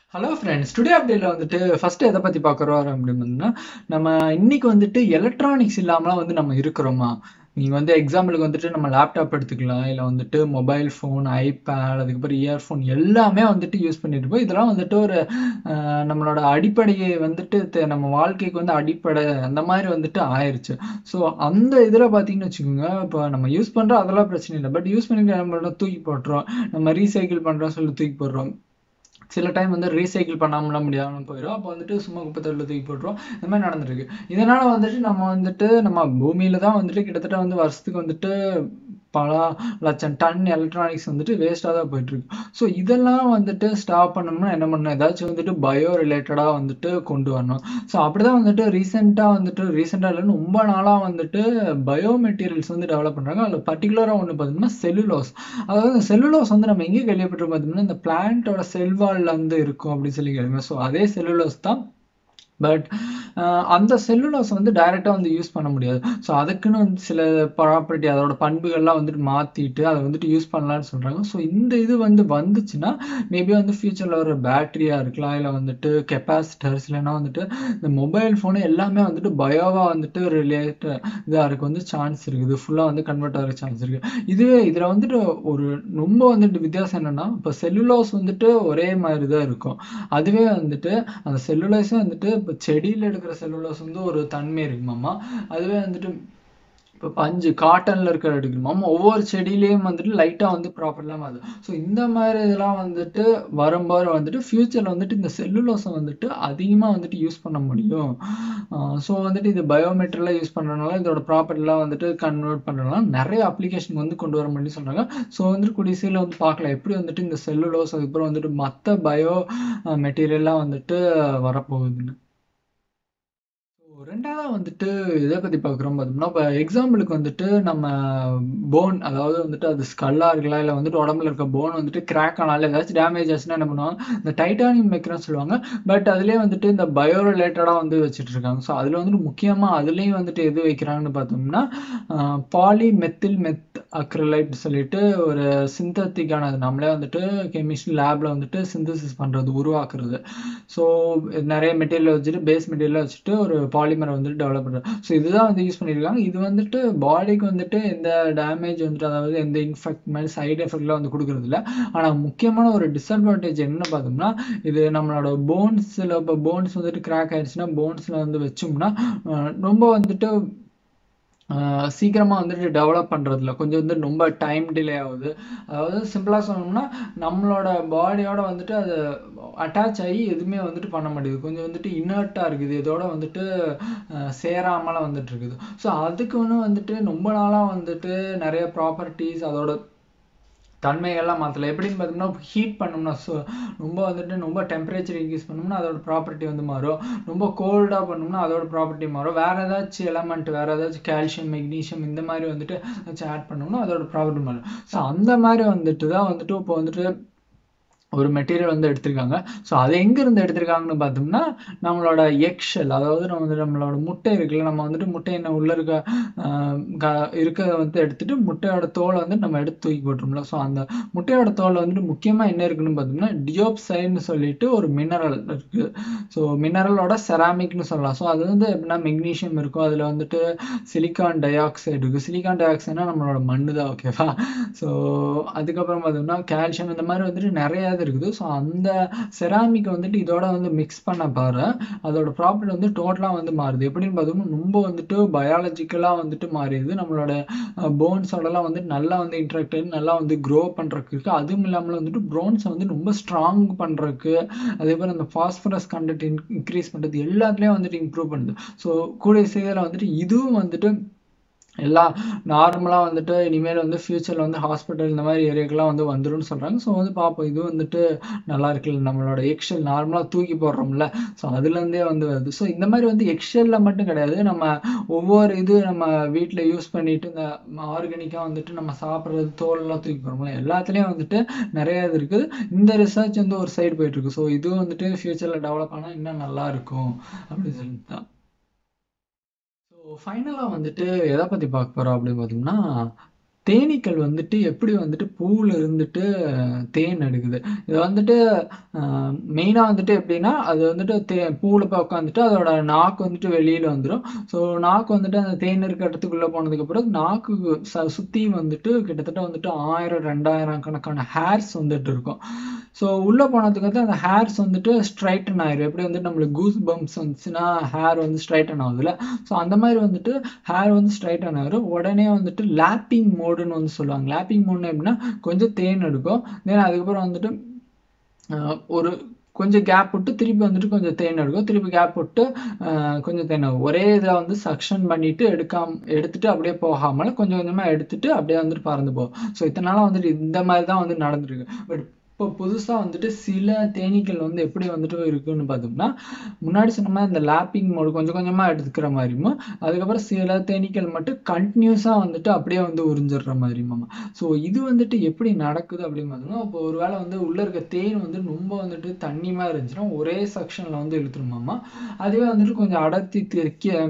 hello friends today அப்டேட்ல வந்துட்டு first எதை பத்தி பார்க்குறோம் அப்படின்னு பார்த்தீங்கன்னா நம்ம இன்னைக்கு வந்துட்டு எலக்ட்ரானிக்ஸ் இல்லாமலாம் வந்து நம்ம இருக்கிறோமா நீங்க வந்து எக்ஸாம்பிளுக்கு வந்துட்டு நம்ம லேப்டாப் எடுத்துக்கலாம் இல்லை வந்துட்டு மொபைல் ஃபோன் ஐபேட் அதுக்கப்புறம் இயர்ஃபோன் எல்லாமே வந்துட்டு யூஸ் பண்ணிட்டு இருப்போம் இதெல்லாம் வந்துட்டு ஒரு அஹ், நம்மளோட அடிப்படையை வந்துட்டு தெ- நம்ம வாழ்க்கைக்கு வந்து அடிப்படை அந்த மாதிரி வந்துட்டு ஆயிருச்சு ஸோ அந்த இதில் பார்த்தீங்கன்னு வச்சுக்கோங்க இப்போ நம்ம யூஸ் பண்ணுறோம் அதெல்லாம் பிரச்சனை இல்லை பட் யூஸ் பண்ணிட்டு என்ன பண்ணுறோம் தூக்கி போட்டுறோம் நம்ம ரீசைக்கிள் பண்ணுறோம் சொல்லி தூக்கி போடுறோம் சில டைம் வந்து ரீசைக்கிள் பண்ணாமலாம் முடியாமல் போயிடும் அப்போ வந்துட்டு சும்மா குப்பை தொழில் தூக்கி போட்டுரும் இந்த மாதிரி நடந்திருக்கு இதனால வந்துட்டு நம்ம வந்துட்டு நம்ம பூமியில தான் வந்துட்டு கிட்டத்தட்ட வந்து வருஷத்துக்கு வந்துட்டு பல லட்சம் டன் எலக்ட்ரானிக்ஸ் வந்துட்டு வேஸ்ட்டாக தான் போயிட்டு இருக்கு ஸோ இதெல்லாம் வந்துட்டு ஸ்டாப் பண்ணணும்னா என்ன பண்ணணும் ஏதாச்சும் வந்துட்டு பயோ ரிலேட்டடாக வந்துட்டு கொண்டு வரணும் ஸோ அப்படிதான் வந்துட்டு ரீசெண்டாக வந்துட்டு ரீசெண்டாக இல்லைன்னு ரொம்ப நாளாக வந்துட்டு பயோ மெட்டீரியல்ஸ் வந்து டெவலப் பண்ணுறாங்க அதில் பர்டிகுலராக ஒன்று பார்த்தீங்கன்னா செல்லுலோஸ் அதாவது செல்லுலோஸ் வந்து நம்ம எங்கே கேள்விப்பட்டிருக்கோம் பார்த்தோம்னா இந்த பிளான்ட்டோட செல்வால்ல வந்து இருக்கும் அப்படின்னு சொல்லி கேள்வி ஸோ அதே செல்லுலோஸ் தான் பட் அந்த செல்லுலோஸ் வந்து டைரெக்டாக வந்து யூஸ் பண்ண முடியாது ஸோ அதுக்குன்னு வந்து சில ப்ராப்பர்ட்டி அதோட பண்புகள்லாம் வந்துட்டு மாற்றிட்டு அதை வந்துட்டு யூஸ் பண்ணலாம்னு சொல்கிறாங்க ஸோ இந்த இது வந்து வந்துச்சுன்னா மேபி வந்து ஃபியூச்சரில் ஒரு பேட்டரியாக இருக்கலாம் இல்லை வந்துட்டு கெப்பாசிட்டர்ஸ் இல்லைன்னா வந்துட்டு இந்த மொபைல் ஃபோனு எல்லாமே வந்துட்டு பயோவாக வந்துட்டு ரிலேட் இதாக இருக்க வந்து சான்ஸ் இருக்குது ஃபுல்லாக வந்து கன்வெர்ட் ஆகிற சான்ஸ் இருக்குது இதுவே இதில் வந்துட்டு ஒரு ரொம்ப வந்துட்டு வித்தியாசம் என்னன்னா இப்போ செல்லுலோஸ் வந்துட்டு ஒரே மாதிரி தான் இருக்கும் அதுவே வந்துட்டு அந்த செல்லுலோஸே வந்துட்டு இப்போ செடியில் எடுக்கிற செல்லுலோஸ் வந்து ஒரு தன்மை இருக்குமாமா அதுவே வந்துட்டு இப்போ பஞ்சு காட்டனில் இருக்கிற எடுக்கணுமாம் ஒவ்வொரு செடியிலையும் வந்துட்டு லைட்டாக வந்து ப்ராப்பர்லாம் வருது ஸோ இந்த மாதிரி இதெல்லாம் வந்துட்டு வரும்போது வந்துட்டு ஃப்யூச்சரில் வந்துட்டு இந்த செல்லுலோஸை வந்துட்டு அதிகமாக வந்துட்டு யூஸ் பண்ண முடியும் ஸோ வந்துட்டு இது பயோமெட்ரிலாம் யூஸ் பண்ணுறதுனால இதோட ப்ராப்பர்ட்டிலாம் வந்துட்டு கன்வெர்ட் பண்ணுறதுனால நிறைய அப்ளிகேஷன் வந்து கொண்டு வர முடியும்னு சொல்கிறாங்க ஸோ வந்துட்டு குடிசையில் வந்து பார்க்கலாம் எப்படி வந்துட்டு இந்த செல்லுலோஸ் அதுக்கப்புறம் வந்துட்டு மற்ற பயோ மெட்டீரியல்லாம் வந்துட்டு வரப்போகுதுன்னு ஸோ ரெண்டாவது வந்துட்டு எதை பற்றி பார்க்குறோம் பார்த்தோம்னா இப்போ எக்ஸாம்பிளுக்கு வந்துட்டு நம்ம போன் அதாவது வந்துட்டு அது ஸ்கல்லாக இருக்கலாம் இல்லை வந்துட்டு உடம்புல இருக்க போன் வந்துட்டு கிராக் ஆனாலும் ஏதாச்சும் டேமேஜ் ஆச்சுன்னா என்ன பண்ணுவாங்க இந்த டைட்டானியம் வைக்கிறோம்னு சொல்லுவாங்க பட் அதுலேயே வந்துட்டு இந்த பயோ ரிலேட்டடாக வந்து வச்சுட்டு இருக்காங்க ஸோ அதில் வந்துட்டு முக்கியமாக அதுலேயும் வந்துட்டு எது வைக்கிறாங்கன்னு பார்த்தோம்னா பாலி மெத்தில் மெத் அக்ரலைட் சொல்லிட்டு ஒரு சிந்தட்டிக்கானது நம்மளே வந்துட்டு கெமிஸ்ட்ரி லேபில் வந்துட்டு சிந்தசிஸ் பண்ணுறது உருவாக்குறது ஸோ நிறைய மெட்டீரியல் வச்சுட்டு பேஸ் மெட்டீரியல் வச்சுட்டு ஒரு பாலிமரை வந்துட்டு டெவலப் பண்ணுறது ஸோ இதுதான் வந்து யூஸ் பண்ணியிருக்காங்க இது வந்துட்டு பாடிக்கு வந்துட்டு எந்த டேமேஜ் வந்துட்டு அதாவது எந்த இன்ஃபெக்ட் மாதிரி சைடு எஃபெக்ட்லாம் வந்து கொடுக்குறது இல்லை ஆனால் முக்கியமான ஒரு டிஸ்அட்வான்டேஜ் என்ன பார்த்தோம்னா இது நம்மளோட போன்ஸில் இப்போ போன்ஸ் வந்துட்டு கிராக் ஆயிடுச்சுன்னா போன்ஸில் வந்து வச்சோம்னா அஹ் ரொம்ப வந்துட்டு சீக்கிரமாக வந்துட்டு டெவலப் பண்ணுறதுல கொஞ்சம் வந்து ரொம்ப டைம் டிலே ஆகுது அதாவது சிம்பிளாக சொல்லணும்னா நம்மளோட பாடியோட வந்துட்டு அது அட்டாச் ஆகி எதுவுமே வந்துட்டு பண்ண மாட்டேங்குது கொஞ்சம் வந்துட்டு இன்னர்ட்டாக இருக்குது இதோட வந்துட்டு அஹ், சேராமலாம் வந்துட்டு இருக்குது ஸோ அதுக்கு ஒன்று வந்துட்டு ரொம்ப நாளாக வந்துட்டு நிறைய ப்ராப்பர்ட்டிஸ் அதோட தன்மைகள்லாம் மாற்றல எப்படின்னு பார்த்தோம்னா ஹீட் பண்ணோம்னா ஸோ ரொம்ப வந்துட்டு ரொம்ப டெம்பரேச்சர் இன்க்ரீஸ் பண்ணோம்னா அதோட ப்ராப்பர்ட்டி வந்து மாறும் ரொம்ப கோல்டாக பண்ணோம்னா அதோட ப்ராப்பர்ட்டி மாறும் வேறு ஏதாச்சும் எலமெண்ட் வேறு ஏதாச்சும் கால்சியம் மெக்னீஷியம் இந்த மாதிரி வந்துட்டு ஏதாச்சும் ஆட் பண்ணோம்னா அதோட ப்ராப்பர்ட்டி மாறும் ஸோ அந்த மாதிரி வந்துட்டு தான் வந்துட்டு இப்போ வந்துட்டு ஒரு மெட்டீரியல் வந்து எடுத்திருக்காங்க ஸோ அது எங்கேருந்து எடுத்திருக்காங்கன்னு பார்த்தோம்னா நம்மளோட எக்ஷெல் அதாவது நம்ம வந்து நம்மளோட முட்டை இருக்குல்ல நம்ம வந்துட்டு முட்டை என்ன உள்ளே இருக்க ஆஹ் க- இருக்கிறத வந்து எடுத்துட்டு முட்டையோட தோலை வந்து நம்ம எடுத்து தூக்கி போட்டுரும்ல ஸோ அந்த முட்டையோட தோலில் வந்துட்டு முக்கியமாக என்ன இருக்குன்னு பார்த்தோம்னா டியோப்சைன்னு சொல்லிட்டு ஒரு மினரல் இருக்கு ஸோ மினரலோட செராமிக்னு சொல்லலாம் ஸோ அது வந்து எப்படின்னா மெக்னீஷியம் இருக்கும் அதில் வந்துட்டு சிலிக்கான் டை ஆக்சைடு இருக்குது சிலிக்கான் டை ஆக்சைடுனா நம்மளோட மண்ணு தான் ஓகேவா ஸோ அதுக்கப்புறம் பார்த்தோம்னா கால்சியம் இந்த மாதிரி வந்துட்டு நிறைய இது இருக்குது ஸோ அந்த செராமிக்கை வந்துட்டு இதோட வந்து மிக்ஸ் பண்ண பாரு அதோட ப்ராப்பர்ட்டி வந்து டோட்டலாக வந்து மாறுது எப்படின்னு பார்த்தோம்னா ரொம்ப வந்துட்டு பயாலஜிக்கலாக வந்துட்டு மாறிடுது நம்மளோட போன்ஸோடலாம் வந்துட்டு நல்லா வந்து இன்ட்ராக்ட் ஆகி நல்லா வந்து க்ரோ பண்ணுறதுக்கு இருக்குது அதுவும் இல்லாமல் வந்துட்டு ப்ரோன்ஸை வந்து ரொம்ப ஸ்ட்ராங் பண்ணுறதுக்கு அதே மாதிரி அந்த ஃபாஸ்பரஸ் கண்டென்ட் இன்க்ரீஸ் பண்ணுறது எல்லாத்துலேயும் வந்துட்டு இம்ப்ரூவ் பண்ணுது ஸோ கூடிய சீக்கிரம் வந்துட்டு இதுவும் வந்துட்டு எல்லாம் நார்மலாக வந்துட்டு இனிமேல் வந்து ஃப்யூச்சரில் வந்து ஹாஸ்பிட்டல் இந்த மாதிரி ஏரியாக்கெல்லாம் வந்து வந்துரும்னு சொல்கிறாங்க ஸோ வந்து பார்ப்போம் இது வந்துட்டு நல்லா இருக்குல்ல நம்மளோட எக்ஷெல் நார்மலாக தூக்கி போடுறோம்ல ஸோ அதுலேருந்தே வந்து வருது ஸோ இந்த மாதிரி வந்து எக்ஷெல்லில் மட்டும் கிடையாது நம்ம ஒவ்வொரு இது நம்ம வீட்டில் யூஸ் பண்ணிட்டு இந்த ஆர்கானிக்காக வந்துட்டு நம்ம சாப்பிட்றது தோலெல்லாம் தூக்கி போடுறோம்ல எல்லாத்துலேயும் வந்துட்டு நிறைய இது இருக்குது இந்த ரிசர்ச் வந்து ஒரு சைடு போயிட்டு இருக்கு ஸோ இதுவும் வந்துட்டு ஃப்யூச்சரில் டெவலப் ஆனால் இன்னும் நல்லா இருக்கும் அப்படின்னு சொல்லிட்டு தான் ஸோ ஃபைனலாக வந்துட்டு எதை பற்றி பார்க்க போகிறோம் அப்படின்னு பார்த்தோம்னா தேனீக்கள் வந்துட்டு எப்படி வந்துட்டு பூவில் இருந்துட்டு தேன் எடுக்குது இது வந்துட்டு மெயினாக வந்துட்டு எப்படின்னா அது வந்துட்டு தே பூவில் போய் உட்காந்துட்டு அதோட நாக்கு வந்துட்டு வெளியில் வந்துடும் ஸோ நாக்கு வந்துட்டு அந்த தேன் இருக்க இடத்துக்குள்ளே போனதுக்கப்புறம் நாக்கு ச சுற்றி வந்துட்டு கிட்டத்தட்ட வந்துட்டு ஆயிரம் ரெண்டாயிரம் கணக்கான ஹேர்ஸ் வந்துட்டு இருக்கும் ஸோ உள்ளே போனதுக்கு வந்து அந்த ஹேர்ஸ் வந்துட்டு ஸ்ட்ரைட்டன் ஆயிரும் எப்படி வந்துட்டு நம்மளுக்கு கூஸ் பம்ப்ஸ் வந்துச்சுன்னா ஹேர் வந்து ஸ்ட்ரைட்டன் ஆகுதுல்ல ஸோ அந்த மாதிரி வந்துட்டு ஹேர் வந்து ஸ்ட்ரைட்டன் ஆயிரும் உடனே வந்துட்டு லேப்பிங் மோடுன்னு வந்து சொல்லுவாங்க லேப்பிங் மோடுன்னு எப்படின்னா கொஞ்சம் தேன் எடுக்கும் தென் அதுக்கப்புறம் வந்துட்டு ஒரு கொஞ்சம் கேப் விட்டு திருப்பி வந்துட்டு கொஞ்சம் தேன் எடுக்கும் திருப்பி கேப் விட்டு கொஞ்சம் தேன் ஒரே இதை வந்து சக்ஷன் பண்ணிட்டு எடுக்காம எடுத்துட்டு அப்படியே போகாமல் கொஞ்சம் கொஞ்சமாக எடுத்துட்டு அப்படியே வந்துட்டு பறந்து போகும் ஸோ இத்தனை நாளாக வந்துட்டு இந்த மாதிரி தான் வந்து நடந்துருக்கு பட் இப்போ புதுசாக வந்துட்டு சில தேனீக்கள் வந்து எப்படி வந்துட்டு இருக்குன்னு பார்த்தோம்னா முன்னாடி சொன்ன மாதிரி இந்த லேப்பிங் மோடு கொஞ்சம் கொஞ்சமாக எடுத்துக்கிற மாதிரியும் அதுக்கப்புறம் சில தேனீக்கள் மட்டும் கண்டினியூஸாக வந்துட்டு அப்படியே வந்து உறிஞ்சிடுற மாதிரியுமாமா ஸோ இது வந்துட்டு எப்படி நடக்குது அப்படின்னு பார்த்தோம்னா இப்போ ஒரு வேளை வந்து உள்ளே இருக்க தேன் வந்து ரொம்ப வந்துட்டு தண்ணிமாக இருந்துச்சுன்னா ஒரே செக்ஷனில் வந்து இழுத்துருமாமா அதுவே வந்துட்டு கொஞ்சம் அடர்த்தி திக்க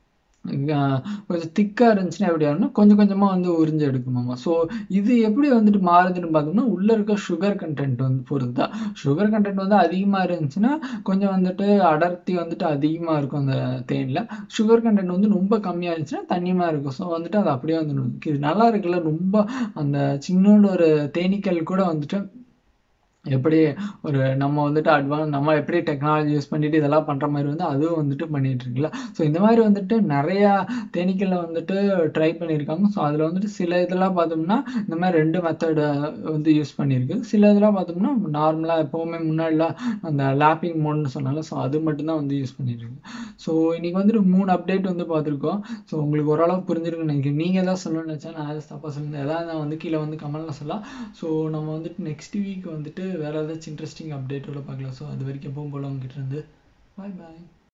கொஞ்சம் திக்காக இருந்துச்சுன்னா எப்படி ஆகும்னா கொஞ்சம் கொஞ்சமாக வந்து உறிஞ்சு எடுக்குமாமா ஸோ இது எப்படி வந்துட்டு மாறுதுன்னு பார்த்தோம்னா உள்ளே இருக்க சுகர் கண்டென்ட் வந்து பொறுத்து தான் சுகர் கண்டென்ட் வந்து அதிகமாக இருந்துச்சுன்னா கொஞ்சம் வந்துட்டு அடர்த்தி வந்துட்டு அதிகமாக இருக்கும் அந்த தேனில் சுகர் கண்டென்ட் வந்து ரொம்ப கம்மியாக இருந்துச்சுன்னா தண்ணியமாக இருக்கும் ஸோ வந்துட்டு அது அப்படியே வந்து இது நல்லா இருக்குல்ல ரொம்ப அந்த சின்னோட ஒரு தேனீக்கள் கூட வந்துட்டு எப்படி ஒரு நம்ம வந்துட்டு அட்வான்ஸ் நம்ம எப்படி டெக்னாலஜி யூஸ் பண்ணிட்டு இதெல்லாம் பண்ணுற மாதிரி வந்து அதுவும் வந்துட்டு பண்ணிட்டு இருக்குல்ல ஸோ இந்த மாதிரி வந்துட்டு நிறையா தேனீக்களில் வந்துட்டு ட்ரை பண்ணியிருக்காங்க ஸோ அதில் வந்துட்டு சில இதெல்லாம் பார்த்தோம்னா இந்த மாதிரி ரெண்டு மெத்தடு வந்து யூஸ் பண்ணியிருக்கு சில இதெல்லாம் பார்த்தோம்னா நார்மலாக எப்போவுமே முன்னாடிலாம் அந்த லேப்பிங் மோட்னு சொன்னால ஸோ அது மட்டும்தான் வந்து யூஸ் பண்ணியிருக்கு ஸோ இன்னைக்கு வந்துட்டு மூணு அப்டேட் வந்து பார்த்துருக்கோம் ஸோ உங்களுக்கு ஓரளவு புரிஞ்சிருக்குன்னு நினைக்கிறேன் நீங்கள் எதாவது சொல்லணும்னு நினச்சா நான் எதாவது தப்பாக சொல்லுங்கள் எதாவது நான் வந்து கீழே வந்து கமெண்ட்டில் சொல்லலாம் ஸோ நம்ம வந்துட்டு நெக்ஸ்ட் வீக் வந்துட்டு வேறு ஏதாச்சும் இன்ட்ரெஸ்டிங் அப்டேட்டோட பார்க்கலாம் ஸோ அது வரைக்கும் எப்பவும் போல் உங்ககிட்ட இருந்து பாய் பாய்